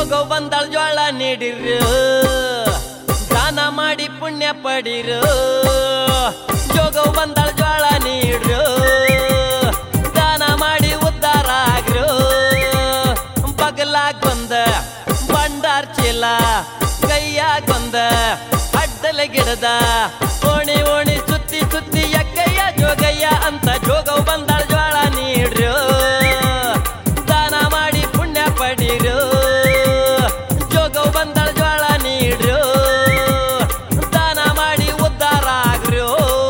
ಜೋಗ ಬಂದಳ ಜ್ವಾಳ ನೀಡಿರು ದಾನ ಮಾಡಿ ಪುಣ್ಯ ಪಡಿರು ಜೋಗ ಬಂದಳ ಜ್ವಾಳ ನೀಡ್ರು ದಾನ ಮಾಡಿ ಉದ್ಧಾರ ಆಗ್ರು ಬಗಲಾಗ್ ಬಂದ ಬಂಡಾರ್ ಚೀಲ ಕೈಯಾಗ ಬಂದ ಅಡ್ಡಲ ಗಿಡದ ಓಣಿ ಓಣಿ ಸುತ್ತಿ ಸುತ್ತಿ ಎಕ್ಕಯ್ಯ ಜೋಗಯ್ಯ ಅಂತ ಜೋಗವ್ ಬಂದಾಳ ಜ್ವಾಳ ನೀಡ್ರು ದಾನ ಮಾಡಿ ಪುಣ್ಯ ಪಡೀರು ಜೋಗವ್ ಬಂದಾಳ ಜ್ವಾಳ ನೀಡ್ರು ದಾನ ಮಾಡಿ ಉದ್ಧಾರ ಆಗ್ರು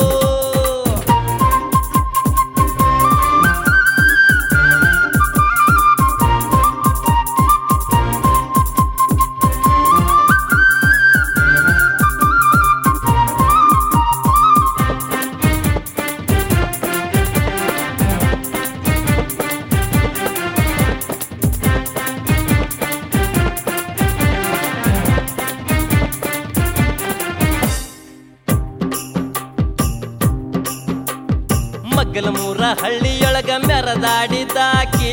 ಮಗ್ಗಲ ಮೂರ ಹಳ್ಳಿಯೊಳಗ ಮೆರದಾಡಿದಾಕಿ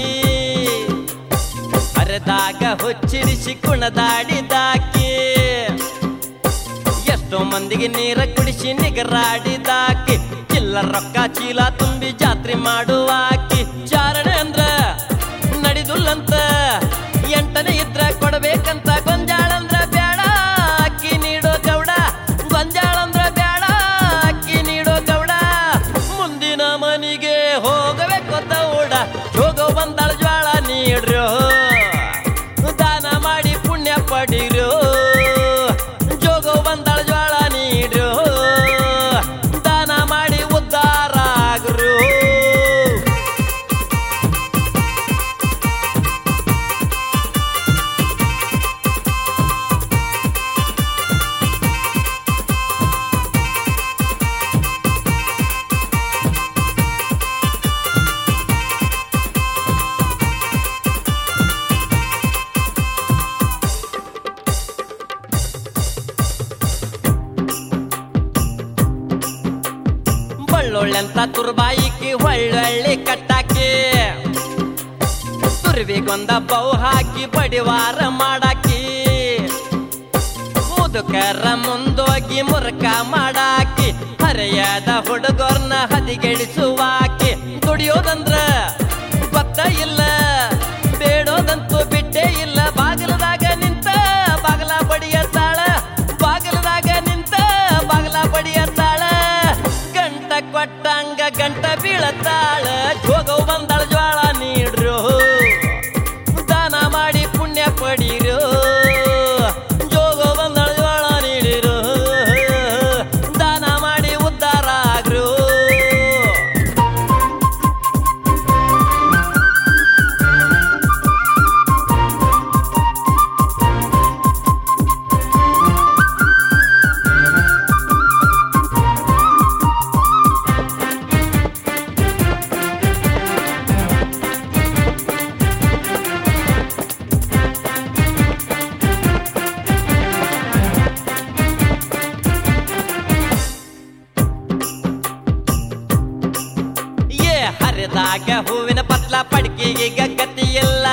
ಅರೆದಾಗ ಹೊಚ್ಚಿರಿಸಿ ಕುಣದಾಡಿದಾಕಿ ಎಷ್ಟೋ ಮಂದಿಗೆ ನೀರ ಕುಡಿಸಿ ನಿಗರಾಡಿದಾಕಿ ಚಿಲ್ಲ ರೊಕ್ಕ ಚೀಲ ತುಂಬಿ ಜಾತ್ರೆ ಮಾಡುವಾಕಿ ಚಾರಣೆ ಅಂದ್ರ ನಡಿದುಲ್ಲಂತ ಎಂಟನೇ ಇದ್ರ ಕೊಡ್ಬೇಕಂತ ಗೊಂಜಾಳಂದ್ರ ಬ್ಯಾಡ ಅಕ್ಕಿ ನೀಡೋ ಗೌಡ ಗೊಂಜಾಳಂದ್ರ ಬ್ಯಾಡ ಅಕ್ಕಿ ನೀಡೋ ಗೌಡ ಮುಂದಿನ ಮನಿಗೆ ಹೋಗಬೇಕು ದೌಡ ಜೋಗ ಬಂದಾಳ ಜ್ವಾಳ ನೀಡ್ರು ದಾನ ಮಾಡಿ ಪುಣ್ಯ ಪಡೀರು ಜೋಗ ಬಂದಾಳ ಜ್ವಾಳ ನೀಡ್ರು ದಾನ ಮಾಡಿ ಉದ್ಧಾರ ಆಗ್ರು ಬಳ್ಳೊಳ್ಳೆಂತ ತುರ್ಬಾಯಿಕಿ ಹೊಳ್ಳೊಳ್ಳಿ ಕಟ್ಟಾಕಿ ತುರ್ವಿಗೊಂದ ಬೌ ಹಾಕಿ ಬಡಿವಾರ ಮಾಡಾಕಿ ಮುದುಕರ ಮುಂದೋಗಿ ಮುರುಕ ಮಾಡಾಕಿ ಹರೆಯದ ಹುಡುಗರ್ನ ಹದಿಗೆಡಿಸುವಾಕಿ ದುಡಿಯೋದಂದ್ರ ಗೊತ್ತ ಇಲ್ಲ ಬೇಡೋದಂತೂ ಬಿಟ್ಟೇ ಇಲ್ಲ ಬಾಗಿಲದಾಗ ನಿಂತ ಬಾಗಲ ಬಡಿಯ ತಾಳ ಬಾಗಿಲದಾಗ ನಿಂತ ಬಾಗಲ ಬಡಿಯ ತಾಳ ಗಂಟ ಕೊಟ್ಟಂಗ ಗಂಟ ಬೀಳತಾಳ ಜೋಗವ್ ಬಂದಾಳ ಜ್ವಾಳ ನೀಡ್ರು ದಾನ ಮಾಡಿ ಪುಣ್ಯ ಪಡೀರು ಜೋಗ ಬಂದಾಳ ಜ್ವಾಳ ನೀಡಿರು ದಾನ ಮಾಡಿ ಉದ್ಧಾರ ಆಗ್ರು ಏ ಹರಿದಾಗ ಹೂವಿನ ಪತ್ಲ ಪಡ್ಕಿಗೆ ಗತಿ ಇಲ್ಲ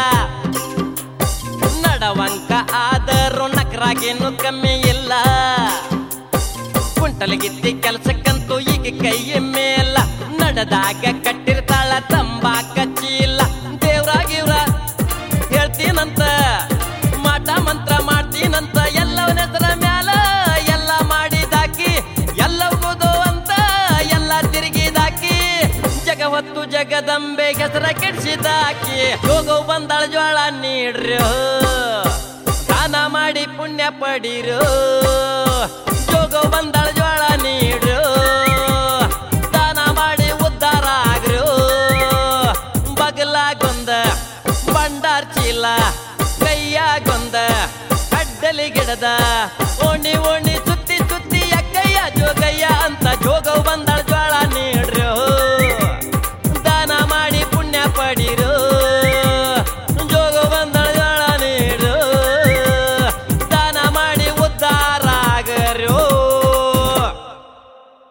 ನಡವಂಕ ಆದರೂ ನಕರಾಗೇನು ಕಮ್ಮಿ ಇಲ್ಲ ಕುಂಟಲಗಿತ್ತಿ ಕೆಲ್ಸಕ್ಕಂತೂ ಈಗ ಕೈಯ ಮೇಲ ನಡೆದಾಗ ಕಟ್ಟಿರ್ತಾಳ ತಂಬಾಕ ಚೀಲ ದೇವ್ರಾಗಿವ್ರ ಹೇಳ್ತೀನಂತ ಮಾಟ ಮಂತ್ರ ಮಾಡ್ತೀನಂತ ಎಲ್ಲವನ ಹೆಸರ ಮ್ಯಾಲ ಎಲ್ಲ ಮಾಡಿದಾಕಿ ಎಲ್ಲವಗುದು ಅಂತ ಎಲ್ಲ ತಿರುಗಿದಾಕಿ ಜಗ ಹೊತ್ತು ಜಗದಂಬೆ ಹೆಸರ ಕೆಡಿಸಿದಾಕಿ ಹೋಗೋ ಬಂದಾಳ ಜ್ವಾಳ ನೀಡ್ರಿ ದಾನ ಮಾಡಿ ಪುಣ್ಯ ಪಡೀರು ಜೋಗ ಬಂದಾಳ ಜ್ವಾಳ ನೀಡ್ರು ದಾನ ಮಾಡಿ ಉದ್ಧಾರ ಆಗ್ರು ಬಗಲಾಗೊಂದ ಬಂಡಾರ್ ಚೀಲ ಕೈಯಾಗೊಂದ ಅಡ್ಡಲಿ ಗಿಡದ ಓಣಿ ಓಣಿ